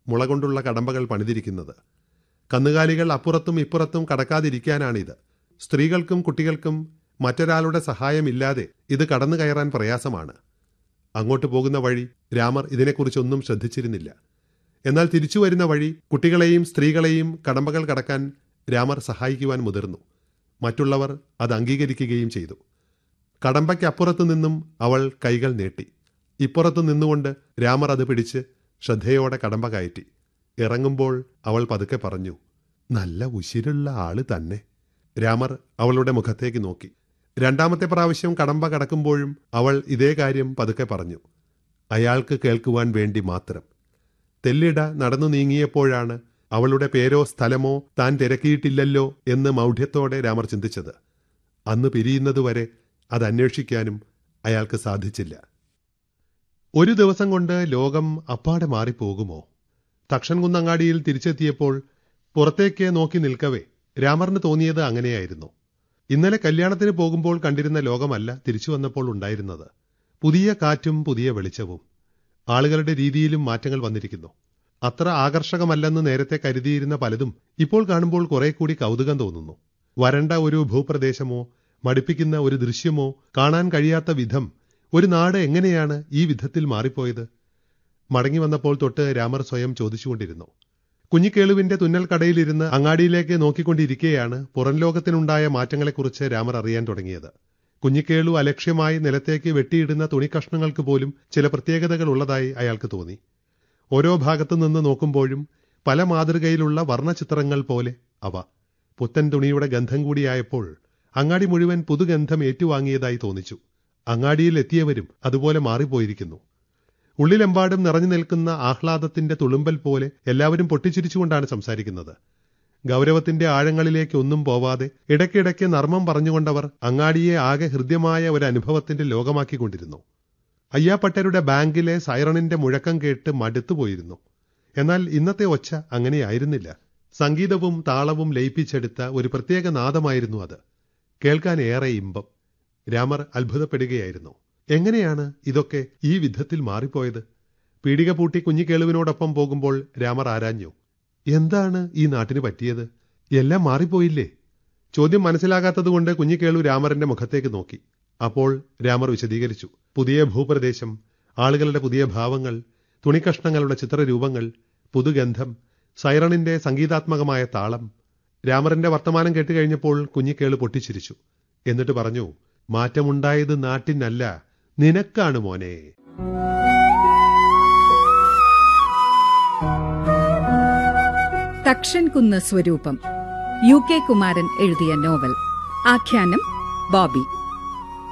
മുള കൊണ്ടുള്ള കടമ്പകൾ പണിതിരിക്കുന്നത് കന്നുകാലികൾ അപ്പുറത്തും ഇപ്പുറത്തും കടക്കാതിരിക്കാനാണിത് സ്ത്രീകൾക്കും കുട്ടികൾക്കും മറ്റൊരാളുടെ സഹായമില്ലാതെ ഇത് കടന്നു കയറാൻ പ്രയാസമാണ് അങ്ങോട്ട് പോകുന്ന വഴി രാമർ ഇതിനെക്കുറിച്ചൊന്നും ശ്രദ്ധിച്ചിരുന്നില്ല എന്നാൽ തിരിച്ചു വരുന്ന വഴി കുട്ടികളെയും സ്ത്രീകളെയും കടമ്പകൾ കടക്കാൻ രാമർ സഹായിക്കുവാൻ മുതിർന്നു മറ്റുള്ളവർ അത് അംഗീകരിക്കുകയും ചെയ്തു കടമ്പയ്ക്കപ്പുറത്തു നിന്നും അവൾ കൈകൾ നീട്ടി ഇപ്പുറത്തു നിന്നുകൊണ്ട് രാമർ അത് പിടിച്ച് ശ്രദ്ധയോടെ കടമ്പ കയറ്റി ഇറങ്ങുമ്പോൾ അവൾ പതുക്കെ പറഞ്ഞു നല്ല ഉശിരുള്ള ആള് തന്നെ രാമർ അവളുടെ മുഖത്തേക്ക് നോക്കി രണ്ടാമത്തെ പ്രാവശ്യം കടമ്പ കടക്കുമ്പോഴും അവൾ ഇതേ കാര്യം പതുക്കെ പറഞ്ഞു അയാൾക്ക് കേൾക്കുവാൻ വേണ്ടി മാത്രം തെല്ലിട നടന്നു നീങ്ങിയപ്പോഴാണ് അവളുടെ പേരോ സ്ഥലമോ താൻ തിരക്കിയിട്ടില്ലല്ലോ എന്ന് മൗഢ്യത്തോടെ രാമർ ചിന്തിച്ചത് അന്ന് പിരിയുന്നതുവരെ അത് അന്വേഷിക്കാനും അയാൾക്ക് സാധിച്ചില്ല ഒരു ദിവസം കൊണ്ട് ലോകം അപ്പാടെ മാറിപ്പോകുമോ തക്ഷൻകുന്നങ്ങാടിയിൽ തിരിച്ചെത്തിയപ്പോൾ പുറത്തേക്ക് നോക്കി നിൽക്കവേ രാമറിന് തോന്നിയത് അങ്ങനെയായിരുന്നു ഇന്നലെ കല്യാണത്തിന് പോകുമ്പോൾ കണ്ടിരുന്ന ലോകമല്ല തിരിച്ചു വന്നപ്പോൾ ഉണ്ടായിരുന്നത് പുതിയ കാറ്റും പുതിയ വെളിച്ചവും ആളുകളുടെ രീതിയിലും മാറ്റങ്ങൾ വന്നിരിക്കുന്നു അത്ര ആകർഷകമല്ലെന്ന് നേരത്തെ കരുതിയിരുന്ന പലതും ഇപ്പോൾ കാണുമ്പോൾ കുറെ കൂടി കൗതുകം തോന്നുന്നു വരണ്ട ഒരു ഭൂപ്രദേശമോ മടിപ്പിക്കുന്ന ഒരു ദൃശ്യമോ കാണാൻ കഴിയാത്ത വിധം ഒരു നാട് എങ്ങനെയാണ് ഈ വിധത്തിൽ മാറിപ്പോയത് മടങ്ങി വന്നപ്പോൾ തൊട്ട് രാമർ സ്വയം ചോദിച്ചുകൊണ്ടിരുന്നു കുഞ്ഞിക്കേളുവിന്റെ തുന്നൽ കടയിലിരുന്ന് അങ്ങാടിയിലേക്ക് നോക്കിക്കൊണ്ടിരിക്കെയാണ് പുറം ലോകത്തിനുണ്ടായ മാറ്റങ്ങളെക്കുറിച്ച് രാമർ അറിയാൻ തുടങ്ങിയത് കുഞ്ഞിക്കേളു അലക്ഷ്യമായി നിലത്തേക്ക് വെട്ടിയിടുന്ന തുണിക്കഷ്ണങ്ങൾക്ക് പോലും ചില പ്രത്യേകതകൾ ഉള്ളതായി അയാൾക്ക് തോന്നി ഓരോ ഭാഗത്തു നിന്ന് നോക്കുമ്പോഴും പല മാതൃകയിലുള്ള വർണ്ണചിത്രങ്ങൾ പോലെ അവ പുത്തൻ തുണിയുടെ ഗന്ധം കൂടിയായപ്പോൾ അങ്ങാടി മുഴുവൻ പുതുഗന്ധം ഏറ്റുവാങ്ങിയതായി തോന്നിച്ചു അങ്ങാടിയിൽ എത്തിയവരും അതുപോലെ മാറിപ്പോയിരിക്കുന്നു ഉള്ളിലെമ്പാടും നിറഞ്ഞു നിൽക്കുന്ന ആഹ്ലാദത്തിന്റെ തുളുമ്പൽ പോലെ എല്ലാവരും പൊട്ടിച്ചിരിച്ചുകൊണ്ടാണ് സംസാരിക്കുന്നത് ഗൗരവത്തിന്റെ ആഴങ്ങളിലേക്ക് ഒന്നും പോവാതെ ഇടയ്ക്കിടയ്ക്ക് നർമ്മം പറഞ്ഞുകൊണ്ടവർ അങ്ങാടിയെ ആകെ ഹൃദ്യമായ ഒരു അനുഭവത്തിന്റെ ലോകമാക്കിക്കൊണ്ടിരുന്നു അയ്യാപ്പട്ടരുടെ ബാങ്കിലെ സൈറണിന്റെ മുഴക്കം കേട്ട് മടുത്തുപോയിരുന്നു എന്നാൽ ഇന്നത്തെ ഒച്ച അങ്ങനെയായിരുന്നില്ല സംഗീതവും താളവും ലയിപ്പിച്ചെടുത്ത ഒരു പ്രത്യേക നാദമായിരുന്നു അത് കേൾക്കാൻ ഏറെ ഇമ്പം രാമർ അത്ഭുതപ്പെടുകയായിരുന്നു എങ്ങനെയാണ് ഇതൊക്കെ ഈ വിധത്തിൽ മാറിപ്പോയത് പീടിക പൂട്ടി കുഞ്ഞിക്കേളുവിനോടൊപ്പം പോകുമ്പോൾ രാമർ ആരാഞ്ഞു എന്താണ് ഈ നാട്ടിന് പറ്റിയത് എല്ലാം മാറിപ്പോയില്ലേ ചോദ്യം മനസ്സിലാകാത്തതുകൊണ്ട് കുഞ്ഞിക്കേളു രാമറിന്റെ മുഖത്തേക്ക് നോക്കി അപ്പോൾ രാമർ വിശദീകരിച്ചു പുതിയ ഭൂപ്രദേശം ആളുകളുടെ പുതിയ ഭാവങ്ങൾ തുണിക്കഷ്ണങ്ങളുടെ ചിത്രരൂപങ്ങൾ പുതുഗന്ധം സൈറണിന്റെ സംഗീതാത്മകമായ താളം രാമറിന്റെ വർത്തമാനം കേട്ട് കഴിഞ്ഞപ്പോൾ കുഞ്ഞിക്കേളു പൊട്ടിച്ചിരിച്ചു എന്നിട്ട് പറഞ്ഞു മാറ്റമുണ്ടായത് നാട്ടിനല്ല നിനക്കാണ് മോനെ തക്ഷൻ കുന്ന് സ്വരൂപം യു കെ കുമാരൻ എഴുതിയ നോവൽ ആഖ്യാനം ബോബി